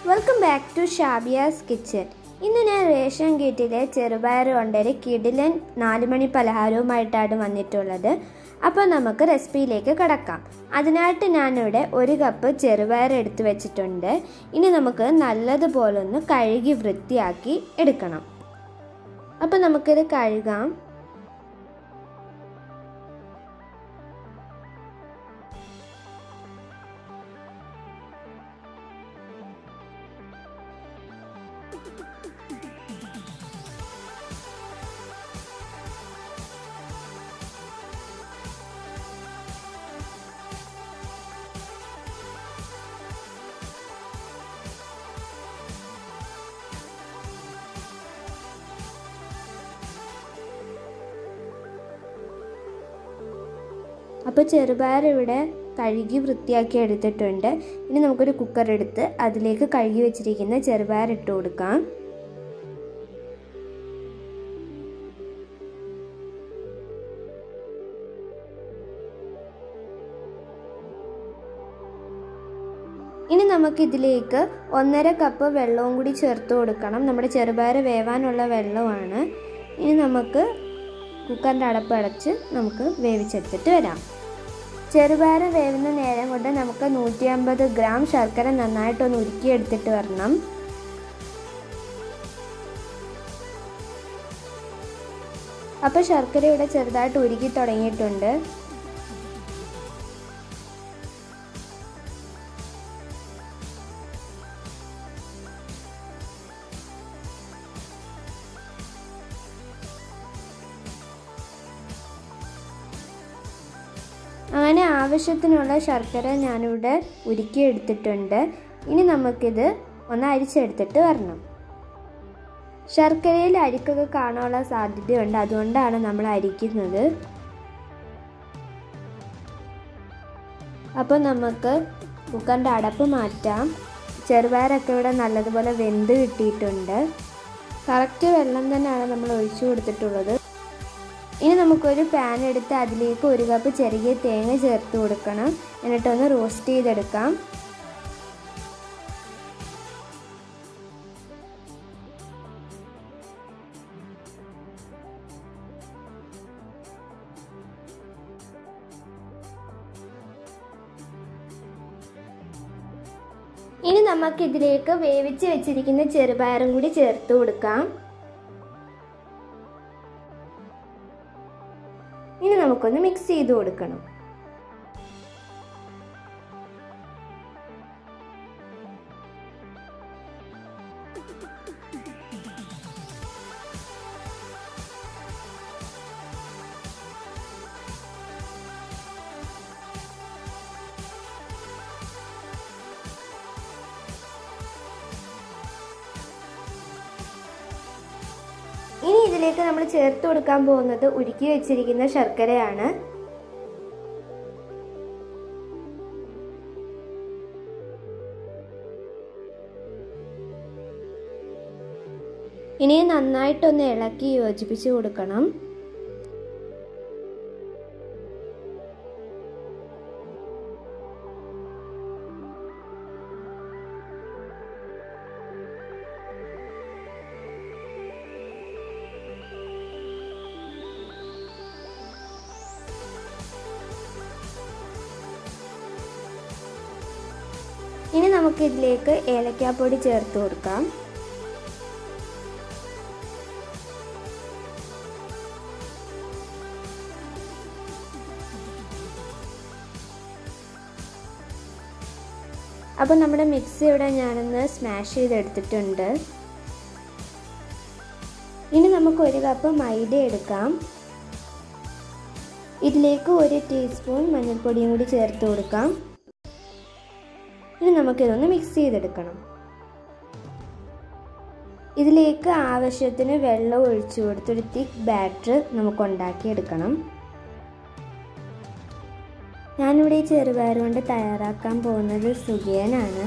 welcome back to Shabiyas kitchen ഇന്ന് ഞാൻ ration കീറ്റിലെ ചെറുപയർ കൊണ്ടൊരു കിടിലൻ നാലുമണി പലഹാരവുമായിട്ടാണ് വന്നിട്ടുള്ളത് അപ്പോൾ നമുക്ക് റെസിപ്പിയിലേക്ക് കിടക്കാം അതിനായിട്ട് ഞാനിവിടെ ഒരു കപ്പ് ചെറുപയർ എടുത്തു വെച്ചിട്ടുണ്ട് ഇനി നമുക്ക് നല്ലതുപോലെ ഒന്ന് കഴുകി വൃത്തിയാക്കി എടുക്കണം അപ്പോൾ നമുക്കിത് കഴുകാം അപ്പോൾ ചെറുപയർ ഇവിടെ കഴുകി വൃത്തിയാക്കി എടുത്തിട്ടുണ്ട് ഇനി നമുക്കൊരു കുക്കർ എടുത്ത് അതിലേക്ക് കഴുകി വെച്ചിരിക്കുന്ന ചെറുപയർ ഇട്ട് കൊടുക്കാം ഇനി നമുക്കിതിലേക്ക് ഒന്നര കപ്പ് വെള്ളവും കൂടി ചേർത്ത് കൊടുക്കണം നമ്മുടെ ചെറുപയർ വേവാനുള്ള വെള്ളമാണ് ഇനി നമുക്ക് കുക്കറിൻ്റെ അടപ്പ് അടച്ച് നമുക്ക് വേവിച്ചെടുത്തിട്ട് വരാം ചെറുപയർ വേവുന്ന നേരം കൊണ്ട് നമുക്ക് നൂറ്റി അമ്പത് ഗ്രാം ശർക്കര നന്നായിട്ടൊന്ന് ഉരുക്കിയെടുത്തിട്ട് വരണം അപ്പോൾ ശർക്കര ഇവിടെ ചെറുതായിട്ട് ഉരുക്കി തുടങ്ങിയിട്ടുണ്ട് അങ്ങനെ ആവശ്യത്തിനുള്ള ശർക്കര ഞാനിവിടെ ഉരുക്കി എടുത്തിട്ടുണ്ട് ഇനി നമുക്കിത് ഒന്ന് അരിച്ചെടുത്തിട്ട് വരണം ശർക്കരയിൽ അരിക്കൊക്കെ കാണാനുള്ള സാധ്യതയുണ്ട് അതുകൊണ്ടാണ് നമ്മൾ അരിക്കുന്നത് അപ്പോൾ നമുക്ക് കുക്കറിൻ്റെ അടപ്പ് മാറ്റാം ചെറുപയറൊക്കെ ഇവിടെ നല്ലതുപോലെ വെന്ത് കിട്ടിയിട്ടുണ്ട് കറക്റ്റ് വെള്ളം തന്നെയാണ് നമ്മൾ ഒഴിച്ചു കൊടുത്തിട്ടുള്ളത് ഇനി നമുക്കൊരു പാൻ എടുത്ത് അതിലേക്ക് ഒരു കപ്പ് ചെറിയ തേങ്ങ ചേർത്ത് കൊടുക്കണം എന്നിട്ടൊന്ന് റോസ്റ്റ് ചെയ്തെടുക്കാം ഇനി നമുക്ക് ഇതിലേക്ക് വേവിച്ച് വെച്ചിരിക്കുന്ന ചെറുപയറും കൂടി ചേർത്ത് കൊടുക്കാം ഇനി നമുക്കൊന്ന് മിക്സ് ചെയ്ത് കൊടുക്കണം ഇനി ഇതിലേക്ക് നമ്മൾ ചേർത്ത് കൊടുക്കാൻ പോകുന്നത് ഉരുക്കി വെച്ചിരിക്കുന്ന ശർക്കരയാണ് ഇനി നന്നായിട്ടൊന്ന് ഇളക്കി യോജിപ്പിച്ച് കൊടുക്കണം ഇനി നമുക്ക് ഇതിലേക്ക് ഏലക്കാപ്പൊടി ചേർത്ത് കൊടുക്കാം അപ്പോൾ നമ്മുടെ മിക്സി ഇവിടെ ഞാനൊന്ന് സ്മാഷ് ചെയ്തെടുത്തിട്ടുണ്ട് ഇനി നമുക്ക് ഒരു കപ്പ് മൈദ എടുക്കാം ഇതിലേക്ക് ഒരു ടീസ്പൂൺ മഞ്ഞൾപ്പൊടിയും കൂടി ചേർത്ത് കൊടുക്കാം ഇനി നമുക്കിതൊന്ന് മിക്സ് ചെയ്തെടുക്കണം ഇതിലേക്ക് ആവശ്യത്തിന് വെള്ളം ഒഴിച്ചു കൊടുത്തൊരു തിക്ക് ബാറ്റർ നമുക്ക് ഉണ്ടാക്കിയെടുക്കണം ഞാനിവിടെ ഈ ചെറുപയർ കൊണ്ട് തയ്യാറാക്കാൻ പോകുന്നത് സുഖിയനാണ്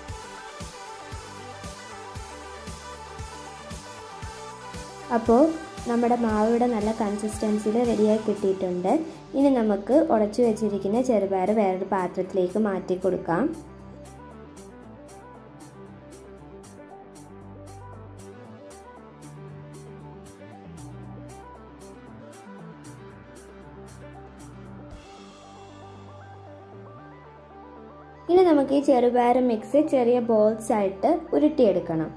അപ്പോൾ നമ്മുടെ മാവ് ഇവിടെ നല്ല കൺസിസ്റ്റൻസിയിൽ റെഡിയായി കിട്ടിയിട്ടുണ്ട് ഇനി നമുക്ക് ഉടച്ചു വെച്ചിരിക്കുന്ന ചെറുപയർ വേറൊരു പാത്രത്തിലേക്ക് മാറ്റി കൊടുക്കാം ഇനി നമുക്ക് ഈ ചെറുപയർ മിക്സ് ചെറിയ ബോൾസ് ആയിട്ട് ഉരുട്ടിയെടുക്കണം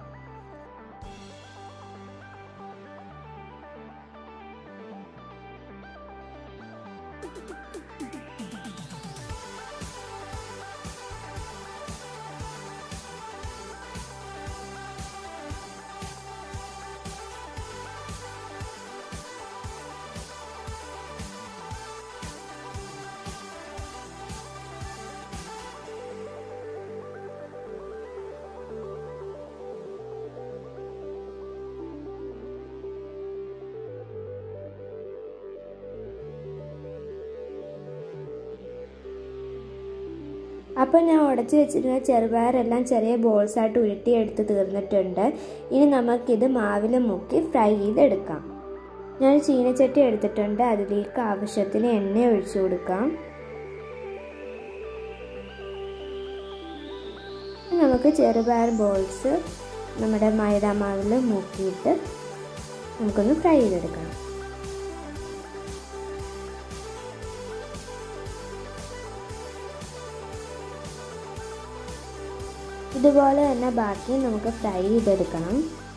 അപ്പോൾ ഞാൻ ഉടച്ച് വെച്ചിരുന്ന ചെറുപയറെല്ലാം ചെറിയ ബോൾസ് ആയിട്ട് ഉരുട്ടിയെടുത്ത് തീർന്നിട്ടുണ്ട് ഇനി നമുക്കിത് മാവിൽ മുക്കി ഫ്രൈ ചെയ്തെടുക്കാം ഞാൻ ചീനച്ചട്ടി എടുത്തിട്ടുണ്ട് അതിലേക്ക് ആവശ്യത്തിന് എണ്ണ ഒഴിച്ചു കൊടുക്കാം നമുക്ക് ചെറുപയർ ബോൾസ് നമ്മുടെ മൈദ മാവിൽ മുക്കിയിട്ട് നമുക്കൊന്ന് ഫ്രൈ ചെയ്തെടുക്കണം ഇതുപോലെ തന്നെ ബാക്കി നമുക്ക് ഫ്രൈ ചെയ്തെടുക്കണം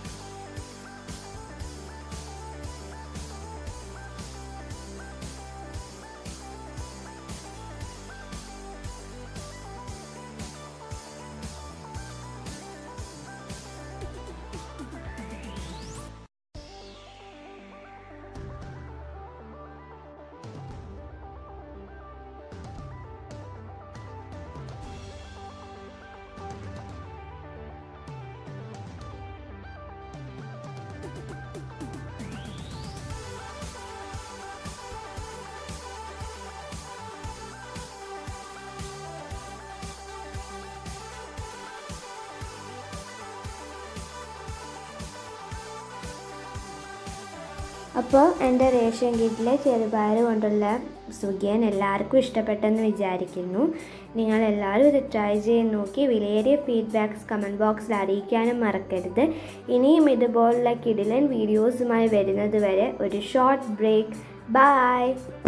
അപ്പോൾ എൻ്റെ റേഷൻ കിറ്റിലെ ചെറുപയർ കൊണ്ടുള്ള സുഖിയൻ എല്ലാവർക്കും ഇഷ്ടപ്പെട്ടെന്ന് വിചാരിക്കുന്നു നിങ്ങൾ എല്ലാവരും ഇത് ട്രൈ ചെയ്ത് നോക്കി വിലയേറിയ ഫീഡ്ബാക്ക്സ് കമൻറ്റ് ബോക്സിൽ അറിയിക്കാനും മറക്കരുത് ഇനിയും ഇതുപോലുള്ള കിടിലൻ വീഡിയോസുമായി വരുന്നത് വരെ ഒരു ഷോർട്ട് ബ്രേക്ക് ബൈ